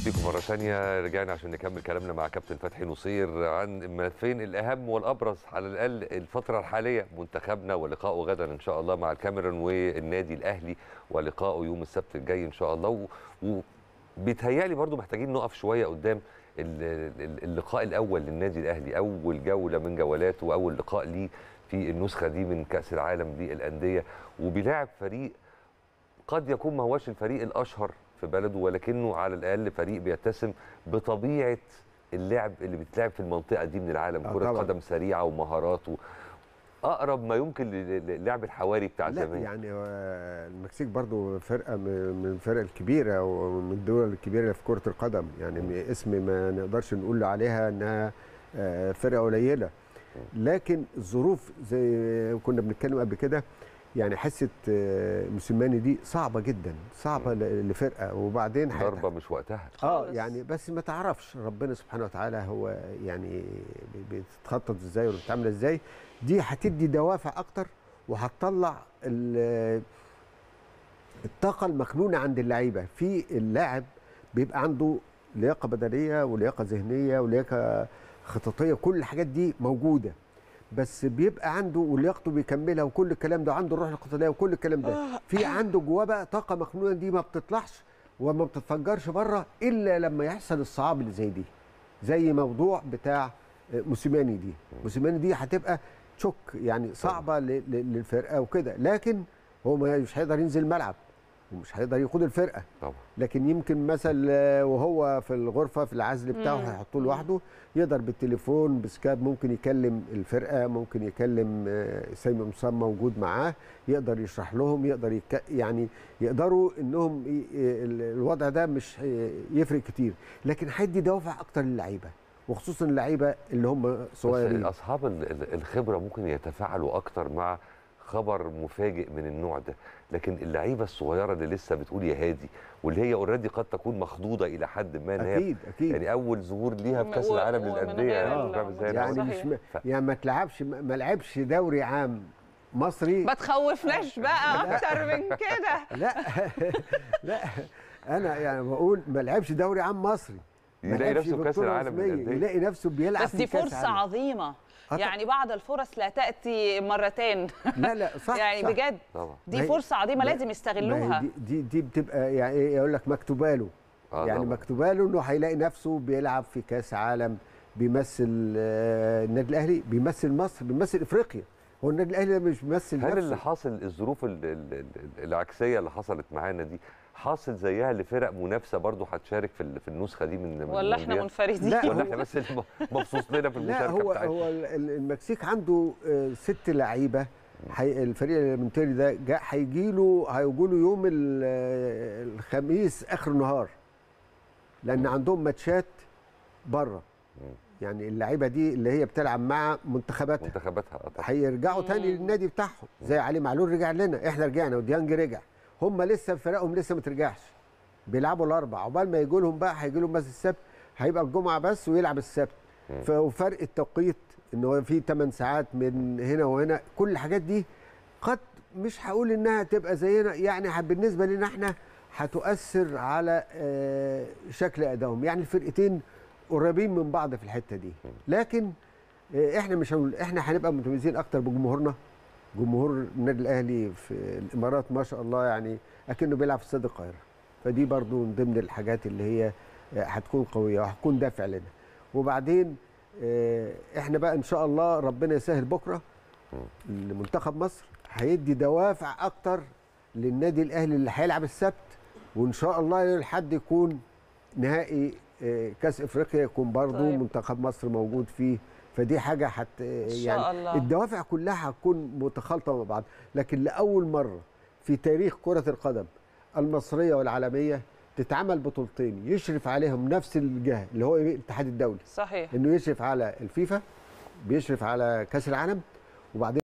بيكم مرة ثانية رجعنا عشان نكمل كلامنا مع كابتن فتحي نصير عن الملفين الأهم والأبرز على الأقل الفترة الحالية منتخبنا ولقائه غدا إن شاء الله مع الكاميرون والنادي الأهلي ولقائه يوم السبت الجاي إن شاء الله و- وبيتهيألي برضو محتاجين نقف شوية قدام ال- ال- اللقاء الأول للنادي الأهلي أول جولة من جولاته وأول لقاء ليه في النسخة دي من كأس العالم للأندية وبيلاعب فريق قد يكون ما هوش الفريق الاشهر في بلده ولكنه على الاقل فريق بيتسم بطبيعه اللعب اللي بيتلعب في المنطقه دي من العالم آه كره طبعاً. قدم سريعه ومهارات و... اقرب ما يمكن ل- للعب الحواري بتاع لا زمان يعني آه، المكسيك برضو فرقه من من الفرق الكبيره ومن الدول الكبيره في كره القدم يعني م- اسم ما نقدرش نقول عليها انها آه، فرقه قليله لكن الظروف زي ما كنا بنتكلم قبل كده يعني حصه آه، موسيماني دي صعبه جدا صعبه ل- لفرقه وبعدين هيت- ضربه مش وقتها اه خالص. يعني بس ما تعرفش ربنا سبحانه وتعالى هو يعني بي- بتتخطط ازاي ولا بتعمل ازاي دي هتدي دوافع اكتر وهتطلع ال- الطاقه المكنونه عند اللعيبه في اللاعب بيبقى عنده لياقه بدنيه ولياقه ذهنيه ولياقه خططيه كل الحاجات دي موجوده بس بيبقى عنده ولياقته بيكملها وكل الكلام ده عنده الروح القتاليه وكل الكلام ده في عنده جواه بقى طاقه مخنوقه دي ما بتطلعش وما بتتفجرش بره الا لما يحصل الصعاب اللي زي دي زي موضوع بتاع موسيماني دي موسيماني دي هتبقى تشوك يعني صعبه ل- ل- للفرقه وكده لكن هو ما- مش هيقدر ينزل الملعب ومش هيقدر يقود الفرقه طبعا لكن يمكن مثلا آه، وهو في الغرفه في العزل بتاعه مم. هيحطوه لوحده يقدر بالتليفون بسكاب ممكن يكلم الفرقه ممكن يكلم آه، سامي مصاب موجود معاه يقدر يشرح لهم يقدر يك... يعني يقدروا انهم ي... ي- ال- الوضع ده مش هي- يفرق كتير لكن هيدي دوافع اكتر للعيبه وخصوصا اللعيبه اللي هم بس صغيرين اصحاب ال- ال- الخبره ممكن يتفاعلوا اكتر مع خبر مفاجئ من النوع ده لكن اللعيبه الصغيره اللي لسه بتقول يا هادي واللي هي اوريدي قد تكون مخضوضه الى حد ما ان هي اكيد اكيد يعني اول ظهور ليها في كاس و- العالم ومن للانديه غير يعني ال- فاهم ازاي يعني أنا صحيح. مش م... ف- يعني ما تلعبش ما لعبش دوري عام مصري ما تخوفناش بقى اكتر من كده لا لا انا يعني بقول ما لعبش دوري عام مصري ما يلاقي لعبش نفسه في كاس بطولة العالم رسمية، للانديه يلاقي نفسه بيلعب بس في دي كأس فرصه عالم. عظيمه طبعا. يعني بعض الفرص لا تاتي مرتين لا لا صح يعني صح. بجد طبعا ما دي هي- فرصه عظيمه ما- لازم ما يستغلوها هي دي, دي دي بتبقى يعني ايه يقول لك مكتوبه له آه يعني طبعاً. مكتوبه له انه هيلاقي نفسه بيلعب في كاس عالم بيمثل آه، النادي الاهلي بيمثل مصر بيمثل افريقيا هو النادي الاهلي ده مش بيمثل هل اللي نفسه حاصل الظروف ال- ال- ال- العكسيه اللي حصلت معانا دي حاصل زيها لفرق منافسه برضو هتشارك في ال- في النسخه دي من من ولا احنا المونديال؟ منفردين لا، ولا هو- احنا بس اللي مبسوط لنا في لا المشاركه هو بتاعتنا هو ال- ال- المكسيك عنده آه، ست لعيبه حي الفريق الالمنتري ده جا- هيجي له هيجوا له يوم ال- آه، الخميس اخر النهار لان عندهم ماتشات بره يعني اللعيبه دي اللي هي بتلعب مع منتخباتها منتخباتها آه طبعا هيرجعوا تاني للنادي بتاعهم زي علي معلول رجع لنا احنا رجعنا وديانج رجع هم لسه فرقهم لسه ما ترجعش بيلعبوا الاربع عقبال ما يجوا لهم بقى هيجي لهم بس السبت هيبقى الجمعه بس ويلعب السبت ف- وفرق التوقيت ان هو في 8 ساعات من هنا وهنا كل الحاجات دي قد مش هقول انها تبقى زينا يعني ه- بالنسبه لنا احنا هتؤثر على آه، شكل ادائهم يعني الفرقتين قريبين من بعض في الحته دي لكن آه، احنا مش هنقول احنا هنبقى متميزين اكتر بجمهورنا جمهور النادي الاهلي في الامارات ما شاء الله يعني اكنه بيلعب في استاد القاهره فدي برضو من ضمن الحاجات اللي هي آه، هتكون قويه وهتكون دافع لنا وبعدين آه، احنا بقى ان شاء الله ربنا يسهل بكره لمنتخب مصر هيدي دوافع اكتر للنادي الاهلي اللي هيلعب السبت وان شاء الله يوم الاحد يكون نهائي آه، كاس افريقيا يكون برضو طيب. منتخب مصر موجود فيه فدي حاجه حت شاء يعني الله. الدوافع كلها هتكون متخالطه مع بعض لكن لاول مره في تاريخ كره القدم المصريه والعالميه تتعمل بطولتين يشرف عليهم نفس الجهه اللي هو الاتحاد الدولي صحيح انه يشرف على الفيفا بيشرف على كاس العالم وبعدين